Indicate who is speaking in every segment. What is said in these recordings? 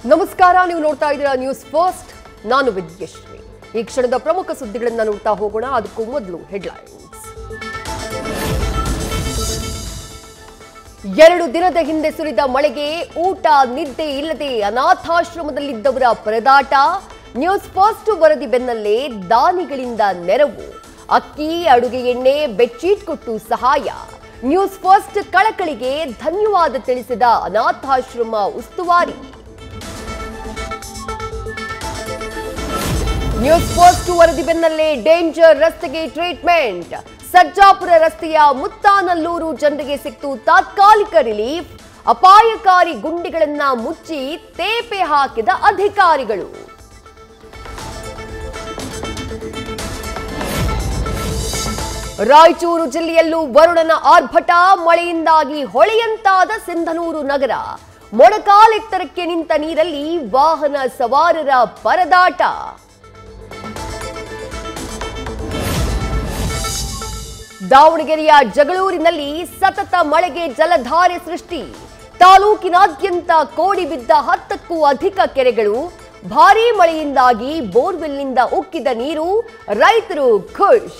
Speaker 1: ನಮಸ್ಕಾರ ನೀವು ನೋಡ್ತಾ ಇದ್ದೀರಾ ನ್ಯೂಸ್ ಫಸ್ಟ್ ನಾನು ವಿದ್ಯಶ್ರೀ ಈ ಕ್ಷಣದ ಪ್ರಮುಖ ಸುದ್ದಿಗಳನ್ನ ನೋಡ್ತಾ ಹೋಗೋಣ ಅದಕ್ಕೂ ಮೊದಲು ಹೆಡ್ಲೈನ್ಸ್ ಎರಡು ದಿನದ ಹಿಂದೆ ಸುರಿದ ಮಳೆಗೆ ಊಟ ನಿದ್ದೆ ಇಲ್ಲದೆ ಅನಾಥಾಶ್ರಮದಲ್ಲಿದ್ದವರ ಪರದಾಟ ನ್ಯೂಸ್ ಫಸ್ಟ್ ವರದಿ ಬೆನ್ನಲ್ಲೇ ದಾನಿಗಳಿಂದ ನೆರವು ಅಕ್ಕಿ ಅಡುಗೆ ಎಣ್ಣೆ ಬೆಡ್ಶೀಟ್ ಕೊಟ್ಟು ಸಹಾಯ ನ್ಯೂಸ್ ಫಸ್ಟ್ ಕಳಕಳಿಗೆ ಧನ್ಯವಾದ ತಿಳಿಸಿದ ಅನಾಥಾಶ್ರಮ ಉಸ್ತುವಾರಿ ನ್ಯೂಸ್ ಪೋಸ್ಟ್ ವರದಿ ಬೆನ್ನಲ್ಲೇ ಡೇಂಜರ್ ರಸ್ತೆಗೆ ಟ್ರೀಟ್ಮೆಂಟ್ ಸರ್ಜಾಪುರ ರಸ್ತೆಯ ಮುತ್ತಾನಲ್ಲೂರು ಜನರಿಗೆ ಸಿಕ್ತು ತಾತ್ಕಾಲಿಕ ರಿಲೀಫ್ ಅಪಾಯಕಾರಿ ಗುಂಡಿಗಳನ್ನ ಮುಚ್ಚಿ ತೇಪೆ ಹಾಕಿದ ಅಧಿಕಾರಿಗಳು ರಾಯಚೂರು ಜಿಲ್ಲೆಯಲ್ಲೂ ವರುಣನ ಆರ್ಭಟ ಮಳೆಯಿಂದಾಗಿ ಹೊಳೆಯಂತಾದ ಸಿಂಧನೂರು ನಗರ ಮೊಣಕಾಲೆತ್ತರಕ್ಕೆ ನಿಂತ ನೀರಲ್ಲಿ ವಾಹನ ಸವಾರರ ಪರದಾಟ ದಾವಣಗೆರೆಯ ಜಗಳೂರಿನಲ್ಲಿ ಸತತ ಮಳೆಗೆ ಜಲಧಾರೆ ಸೃಷ್ಟಿ ತಾಲೂಕಿನಾದ್ಯಂತ ಕೋಡಿ ಬಿದ್ದ ಹತ್ತಕ್ಕೂ ಅಧಿಕ ಕೆರೆಗಳು ಭಾರೀ ಮಳೆಯಿಂದಾಗಿ ಬೋರ್ವೆಲ್ನಿಂದ ಉಕ್ಕಿದ ನೀರು ರೈತರು ಖುಷ್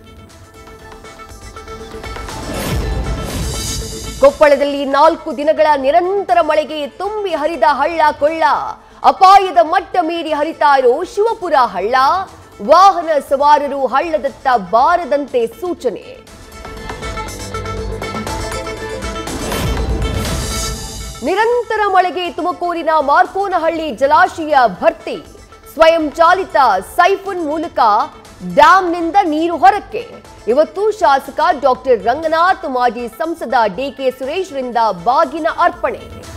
Speaker 1: ಕೊಪ್ಪಳದಲ್ಲಿ ನಾಲ್ಕು ದಿನಗಳ ನಿರಂತರ ಮಳೆಗೆ ತುಂಬಿ ಹರಿದ ಹಳ್ಳ ಕೊಳ್ಳ ಅಪಾಯದ ಮಟ್ಟ ಮೀರಿ ಹರಿತಾ ಇರೋ ಶಿವಪುರ ಹಳ್ಳ ವಾಹನ ಸವಾರರು ಹಳ್ಳದತ್ತ ಬಾರದಂತೆ ಸೂಚನೆ ನಿರಂತರ ಮಳೆಗೆ ತುಮಕೂರಿನ ಮಾರ್ಕೋನಹಳ್ಳಿ ಜಲಾಶಯ ಭರ್ತಿ ಸ್ವಯಂ ಚಾಲಿತ ಸೈಫನ್ ಮೂಲಕ ಡ್ಯಾಂನಿಂದ ನೀರು ಹೊರಕ್ಕೆ ಇವತ್ತು ಶಾಸಕ ಡಾಕ್ಟರ್ ರಂಗನಾಥ್ ಮಾಜಿ ಸಂಸದ ಡಿಕೆ ಸುರೇಶ್ರಿಂದ ಬಾಗಿನ ಅರ್ಪಣೆ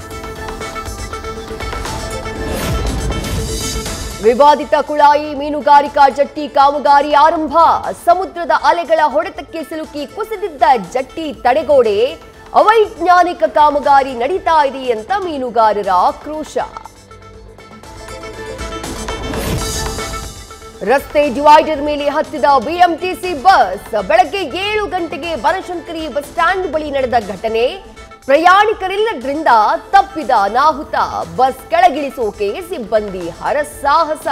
Speaker 1: ವಿವಾದಿತ ಕುಳಾಯಿ ಮೀನುಗಾರಿಕಾ ಜಟ್ಟಿ ಕಾಮಗಾರಿ ಆರಂಭ ಸಮುದ್ರದ ಅಲೆಗಳ ಹೊಡೆತಕ್ಕೆ ಸಿಲುಕಿ ಕುಸಿದಿದ್ದ ಜಟ್ಟಿ ತಡೆಗೋಡೆ ಅವೈಜ್ಞಾನಿಕ ಕಾಮಗಾರಿ ನಡೀತಾ ಇದೆ ಅಂತ ಮೀನುಗಾರರ ಆಕ್ರೋಶ ರಸ್ತೆ ಡಿವೈಡರ್ ಮೇಲೆ ಹತ್ತಿದ ಬಿಎಂಟಿಸಿ ಬಸ್ ಬೆಳಗ್ಗೆ ಏಳು ಗಂಟೆಗೆ ಬನಶಂಕರಿ ಬಸ್ ಸ್ಟ್ಯಾಂಡ್ ಬಳಿ ನಡೆದ ಘಟನೆ ಪ್ರಯಾಣಿಕರಿಲ್ಲದ್ರಿಂದ ತಪ್ಪಿದ ಅನಾಹುತ ಬಸ್ ಕೆಳಗಿಳಿಸೋಕೆ ಸಿಬ್ಬಂದಿ ಹರಸಾಹಸ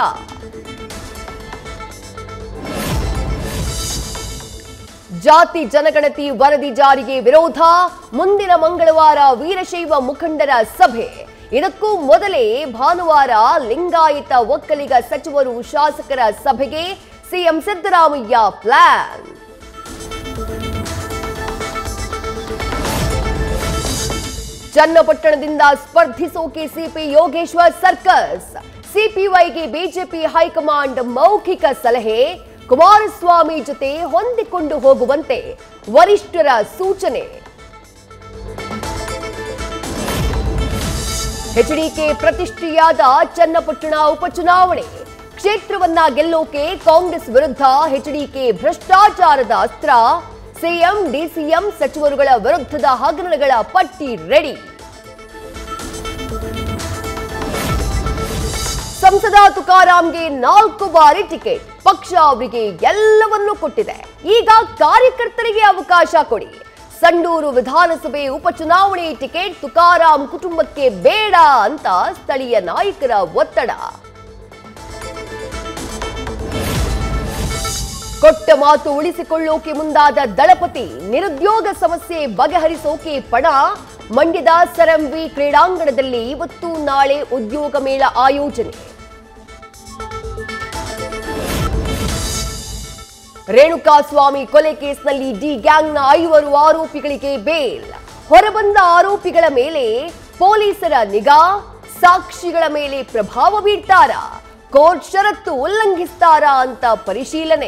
Speaker 1: ಜಾತಿ ಜನಗಣತಿ ವರದಿ ಜಾರಿಗೆ ವಿರೋಧ ಮುಂದಿನ ಮಂಗಳವಾರ ವೀರಶೈವ ಮುಖಂಡರ ಸಭೆ ಇದಕ್ಕೂ ಮೊದಲೇ ಭಾನುವಾರ ಲಿಂಗಾಯತ ಒಕ್ಕಲಿಗ ಸಚಿವರು ಶಾಸಕರ ಸಭೆಗೆ ಸಿಎಂ ಸಿದ್ದರಾಮಯ್ಯ ಪ್ಲಾನ್ ಚನ್ನಪಟ್ಟಣದಿಂದ ಸ್ಪರ್ಧಿಸೋಕೆ ಸಿಪಿ ಯೋಗೇಶ್ವರ್ ಸರ್ಕಸ್ ಸಿಪಿವೈಗೆ ಬಿಜೆಪಿ ಹೈಕಮಾಂಡ್ ಮೌಖಿಕ ಸಲಹೆ ಕುಮಾರಸ್ವಾಮಿ ಜೊತೆ ಹೊಂದಿಕೊಂಡು ಹೋಗುವಂತೆ ವರಿಷ್ಠರ ಸೂಚನೆ ಎಚ್ಡಿಕೆ ಪ್ರತಿಷ್ಠೆಯಾದ ಚನ್ನಪಟ್ಟಣ ಉಪಚುನಾವಣೆ ಕ್ಷೇತ್ರವನ್ನ ಗೆಲ್ಲೋಕೆ ಕಾಂಗ್ರೆಸ್ ವಿರುದ್ಧ ಎಚ್ಡಿಕೆ ಭ್ರಷ್ಟಾಚಾರದ ಅಸ್ತ್ರ ಸಿಎಂ ಡಿಸಿಎಂ ಸಚಿವರುಗಳ ವಿರುದ್ಧದ ಹಗರಣಗಳ ಪಟ್ಟಿ ರೆಡಿ ಸಂಸದ ತುಕಾರಾಂಗೆ ನಾಲ್ಕು ಬಾರಿ ಟಿಕೆಟ್ ಪಕ್ಷ ಅವರಿಗೆ ಎಲ್ಲವನ್ನೂ ಕೊಟ್ಟಿದೆ ಈಗ ಕಾರ್ಯಕರ್ತರಿಗೆ ಅವಕಾಶ ಕೊಡಿ ಸಂಡೂರು ವಿಧಾನಸಭೆ ಉಪಚುನಾವಣೆ ಟಿಕೆಟ್ ತುಕಾರಾಂ ಕುಟುಂಬಕ್ಕೆ ಬೇಡ ಅಂತ ಸ್ಥಳೀಯ ನಾಯಕರ ಒತ್ತಡ ಕೊಟ್ಟ ಮಾತು ಉಳಿಸಿಕೊಳ್ಳೋಕೆ ಮುಂದಾದ ದಳಪತಿ ನಿರುದ್ಯೋಗ ಸಮಸ್ಯೆ ಬಗೆಹರಿಸೋಕೆ ಪಣ ಮಂಡ್ಯದ ಸರಂವಿ ಕ್ರೀಡಾಂಗಣದಲ್ಲಿ ಇವತ್ತು ನಾಳೆ ಉದ್ಯೋಗ ಮೇಳ ಆಯೋಜನೆ ರೇಣುಕಾಸ್ವಾಮಿ ಕೊಲೆ ಕೇಸ್ನಲ್ಲಿ ಡಿ ಗ್ಯಾಂಗ್ನ ಐವರು ಆರೋಪಿಗಳಿಗೆ ಬೇಲ್ ಹೊರಬಂದ ಆರೋಪಿಗಳ ಮೇಲೆ ಪೊಲೀಸರ ನಿಗಾ ಸಾಕ್ಷಿಗಳ ಮೇಲೆ ಪ್ರಭಾವ ಬೀರ್ತಾರಾ ಕೋರ್ಟ್ ಷರತ್ತು ಉಲ್ಲಂಘಿಸ್ತಾರಾ ಅಂತ ಪರಿಶೀಲನೆ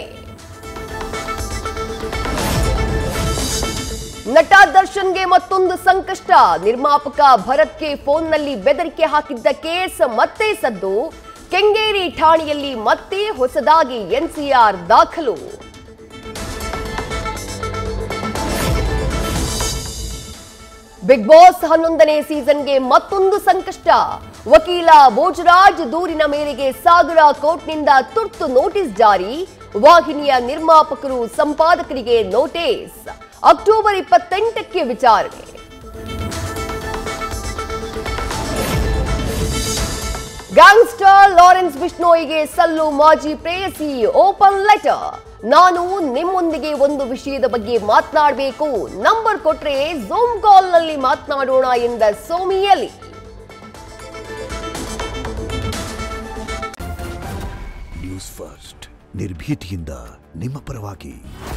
Speaker 1: ನಟ ದರ್ಶನ್ಗೆ ಮತ್ತೊಂದು ಸಂಕಷ್ಟ ನಿರ್ಮಾಪಕ ಭರತ್ಗೆ ಫೋನ್ನಲ್ಲಿ ಬೆದರಿಕೆ ಹಾಕಿದ್ದ ಕೇಸ್ ಮತ್ತೆ ಸದ್ದು ಕೆಂಗೇರಿ ಠಾಣೆಯಲ್ಲಿ ಮತ್ತೆ ಹೊಸದಾಗಿ ಎನ್ಸಿಆರ್ ದಾಖಲು ಬಿಗ್ ಬಾಸ್ ಹನ್ನೊಂದನೇ ಸೀಸನ್ಗೆ ಮತ್ತೊಂದು ಸಂಕಷ್ಟ ವಕೀಲ ಭೋಜರಾಜ್ ದೂರಿನ ಮೇರೆಗೆ ಸಾಗರ ಕೋರ್ಟ್ನಿಂದ ತುರ್ತು ನೋಟಿಸ್ ಜಾರಿ ವಾಹಿನಿಯ ನಿರ್ಮಾಪಕರು ಸಂಪಾದಕರಿಗೆ ನೋಟಿಸ್ ಅಕ್ಟೋಬರ್ ಇಪ್ಪತ್ತೆಂಟಕ್ಕೆ ವಿಚಾರಣೆ ಗ್ಯಾಂಗ್ಸ್ಟರ್ ಲಾರೆನ್ಸ್ ಬಿಷ್ಣೋಯಿಗೆ ಸಲ್ಲು ಮಾಜಿ ಪ್ರೇಯಸಿ ಓಪನ್ ಲೆಟರ್ ನಾನು ನಿಮ್ಮೊಂದಿಗೆ ಒಂದು ವಿಷಯದ ಬಗ್ಗೆ ಮಾತನಾಡಬೇಕು ನಂಬರ್ ಕೊಟ್ರೆ ಝೂಮ್ ಕಾಲ್ ನಲ್ಲಿ ಮಾತನಾಡೋಣ ಎಂದ ಸೋಮಿಯಲ್ಲಿ
Speaker 2: ನ್ಯೂಸ್ ಫಸ್ಟ್ ನಿರ್ಭೀತಿಯಿಂದ ನಿಮ್ಮ ಪರವಾಗಿ